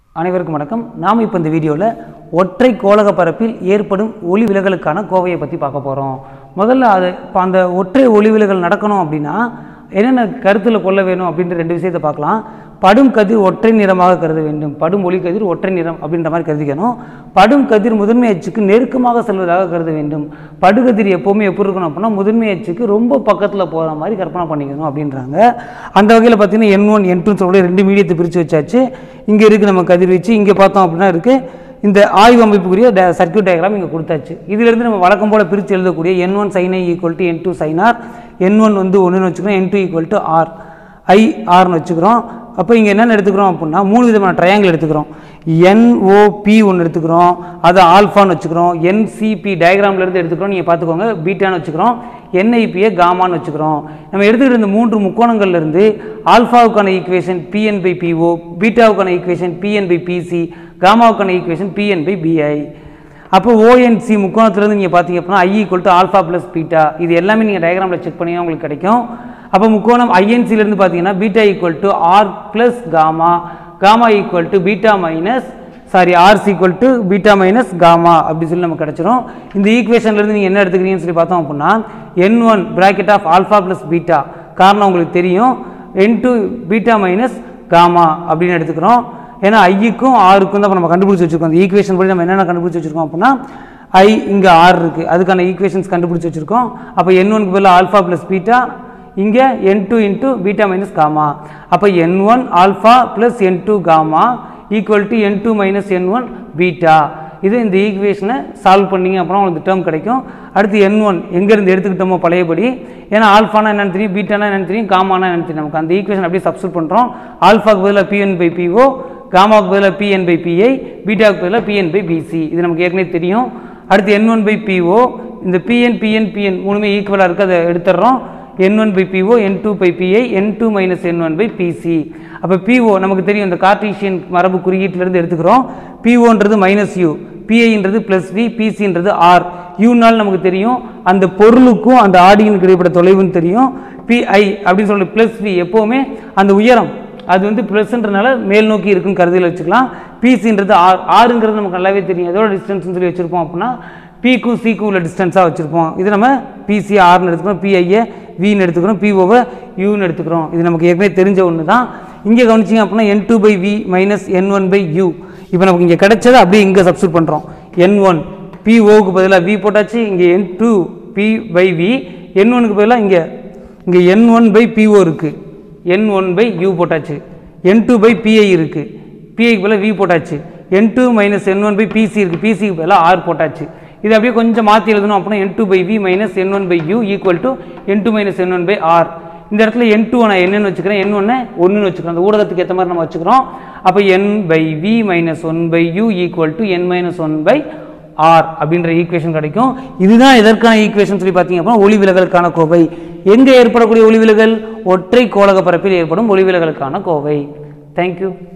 அனைவருக்கும் வணக்கம் நாம் இப்போ இந்த வீடியோவில் ஒற்றை கோளக பரப்பில் ஏற்படும் ஒளி விலகலுக்கான கோவையை பற்றி பார்க்க போகிறோம் முதல்ல அது இப்போ அந்த ஒற்றை ஒளி விலகல் நடக்கணும் அப்படின்னா என்னென்ன கருத்தில் கொள்ள வேணும் அப்படின்ற ரெண்டு விஷயத்தை பார்க்கலாம் படும் கதிர் ஒற்றை நிறமாக கருத வேண்டும் படும் ஒளி கதிர் ஒற்றை நிறம் அப்படின்ற மாதிரி கருதிக்கணும் படும் கதிர் முதன்மை அச்சுக்கு நெருக்கமாக செல்வதாக கருத வேண்டும் படுகதிர் எப்போவுமே எப்படி இருக்கணும் அப்படின்னா முதன்மை அச்சுக்கு ரொம்ப பக்கத்தில் போகிற மாதிரி கற்பனை பண்ணிக்கணும் அப்படின்றாங்க அந்த வகையில் பார்த்தீங்கன்னா என் ஒன் என் டூ சொல்லி ரெண்டு மீடியத்தை பிரித்து வச்சாச்சு இங்கே இருக்குது நம்ம கதிர்வீச்சு இங்கே பார்த்தோம் அப்படின்னா இருக்குது இந்த ஆய்வு அமைப்புக்குரிய ட சர்க்கியூட் டயக்ராம் இங்கே கொடுத்தாச்சு இதிலிருந்து நம்ம வழக்கம் போல் பிரித்து எழுதக்கூடிய N one sine I equal to N two sine R N one வந்து ஒன்றுன்னு வச்சுக்கிறோம் N two equal to R I ஆர்னு வச்சுக்கிறோம் அப்போ இங்கே என்னென்ன எடுத்துக்கிறோம் அப்படின்னா மூணு விதமான ட்ரையாங்கிள் எடுத்துக்கிறோம் என்ஓபி ஒன்று எடுத்துக்கிறோம் அதை ஆல்ஃபான்னு வச்சுக்கிறோம் என்சிபி டயக்ராம்லேருந்து எடுத்துக்கிறோம் நீங்கள் பார்த்துக்கோங்க பீட்டான்னு வச்சுக்கிறோம் என்ஐபியை காமான்னு வச்சுக்கிறோம் நம்ம எடுத்துக்கிட்டு இந்த மூன்று முக்கோணங்கள்லேருந்து ஆல்ஃபாவுக்கான ஈக்குவேஷன் பிஎன் பை பிஓ பீட்டாவுக்கான ஈக்குவேஷன் பிஎன் பை பிசி காமாவுக்கான ஈக்குவேஷன் பிஎன் பை பிஐ அப்போ ஓஎன்சி முக்கோணத்துலேருந்து நீங்கள் பார்த்தீங்க அப்படின்னா I equal to alpha plus beta இது எல்லாமே நீங்கள் டயக்ராமில் செக் பண்ணி உங்களுக்கு கிடைக்கும் அப்போ முக்கோணம் ஐஎன்சிலேருந்து பார்த்தீங்கன்னா beta equal to R plus gamma gamma equal to beta minus sorry R's equal to beta minus gamma அப்படி சொல்லி நமக்கு கிடச்சிரும் இந்த ஈக்குவேஷன்லேருந்து நீங்கள் என்ன எடுத்துக்கிறீங்கன்னு சொல்லி பார்த்தோம் அப்படின்னா N one bracket of alpha plus beta காரணம் உங்களுக்கு தெரியும் N two beta minus gamma அப்படின்னு எடுத்துக்கிறோம் ஏன்னா ஐக்கும் ஆருக்கும் தான் இப்ப நம்ம கண்டுபிடிச்சி வச்சிருக்கோம் அந்த ஈக்குவேஷன் படி நம்ம என்னென்ன கண்டுபிடிச்சி வச்சிருக்கோம் அப்படின்னா ஐ இங்கே ஆர் இருக்குது அதுக்கான ஈக்குவேஷன்ஸ் கண்டுபிடிச்சி வச்சிருக்கோம் அப்போ என் ஒனுக்கு பதிலாக ஆல்ஃபா ப்ளஸ் பீட்டா இங்கே N two into beta minus gamma அப்போ N one alpha plus N two gamma equal to N two minus N one beta இது இந்த ஈக்குவேஷனை சால்வ் பண்ணீங்க அப்புறம் உங்களுக்கு டேர்ம் கிடைக்கும் அடுத்து என் ஒன் எங்கேருந்து எடுத்துக்கிட்டோமோ பழையபடி ஏன்னா ஆல்ஃபானா என்னன்னு தெரியும் பீட்டானா என்னன்னு தெரியும் காமானா என்னன்னு தெரியும் நமக்கு அந்த ஈக்குவேஷன் அப்படியே சப்ஸ்டியூட் பண்ணுறோம் ஆல்ஃபாக்கு பதிலாக பிஎன் பை பிஓ காமாவுக்கு பதிலாக பிஎன் பை பிஐ பீட்டாவுக்கு பதிலாக பிஎன் பை பிசி இது நமக்கு ஏற்கனவே தெரியும் அடுத்து என் ஒன் பை பிஓ இந்த பிஎன் பிஎன் பிஎன் மூணுமே ஈக்குவலாக இருக்குது அதை எடுத்துடுறோம் N one by PO N two by PI N two minus N one by PC அப்போ பிஓ நமக்கு தெரியும் இந்த கார்டீஷியன் மரபு குறியீட்டிலேருந்து எடுத்துக்கிறோம் பிஓன்றது மைனஸ் யூ பிஐன்றது ப்ளஸ் வி பிசின்றது ஆர் யூனால் நமக்கு தெரியும் அந்த பொருளுக்கும் அந்த ஆடியனுக்கு இடைப்பட்ட தொலைவுன்னு தெரியும் பிஐ அப்படின்னு சொல்லி ப்ளஸ் வி எப்போவுமே அந்த உயரம் அது வந்து ப்ளஸ்ன்றனால மேல் நோக்கி இருக்குன்னு கருதியில் வச்சுக்கலாம் பிசின்றது ஆர் ஆறுங்கிறது நமக்கு நல்லாவே தெரியும் எதோட டிஸ்டன்ஸ்னு சொல்லி வச்சுருப்போம் அப்படின்னா பிக்கும் சிக்கும் உள்ள டிஸ்டன்ஸாக வச்சுருப்போம் இது நம்ம பிசி ஆர்னு எடுத்துக்கிறோம் பிஐயை வின்னு எடுத்துக்கிறோம் பிஓவை யூன்னு எடுத்துக்கிறோம் இது நமக்கு ஏற்கனவே தெரிஞ்ச ஒன்று தான் இங்கே கவனிச்சிங்க அப்படின்னா N two by V minus N one by U இப்போ நமக்கு இங்கே கிடைச்சதை அப்படியே இங்கே சப்ஸ்டியூட் பண்ணுறோம் என் ஒன் பிஓவுக்கு பதிலாக வி போட்டாச்சு இங்கே N two P by V N ஒனுக்கு பதிலாக இங்கே இங்கே என் ஒன் பை பிஓ இருக்குது என் ஒன் பை யூ போட்டாச்சு என் டூ பை பிஐ இருக்குது பிஐக்கு பதிலாக வி போட்டாச்சு N two minus N one by PC இருக்குது பிசிக்கு பதிலாக ஆர் போட்டாச்சு இது அப்படியே கொஞ்சம் மாற்றி எழுதணும் அப்படின்னா N two by V minus N one by U equal to N two minus N one by R இந்த இடத்துல என் டூ நான் என்னன்னு வச்சுக்கிறேன் என் ஒன்று ஒன்றுன்னு வச்சுக்கிறேன் அந்த ஊடகத்துக்கு ஏற்ற மாதிரி நம்ம வச்சுக்கிறோம் அப்போ N by V minus one by U equal to N minus one by R அப்படின்ற ஈக்குவேஷன் கிடைக்கும் இதுதான் எதற்கான ஈக்குவேஷன் சொல்லி பார்த்தீங்க அப்படின்னா ஒளி விலகலுக்கான கோவை எங்கே ஏற்படக்கூடிய ஒளி விலகல் ஒற்றை கோளக பரப்பில் ஏற்படும் ஒளி விலகலுக்கான கோவை தேங்க்யூ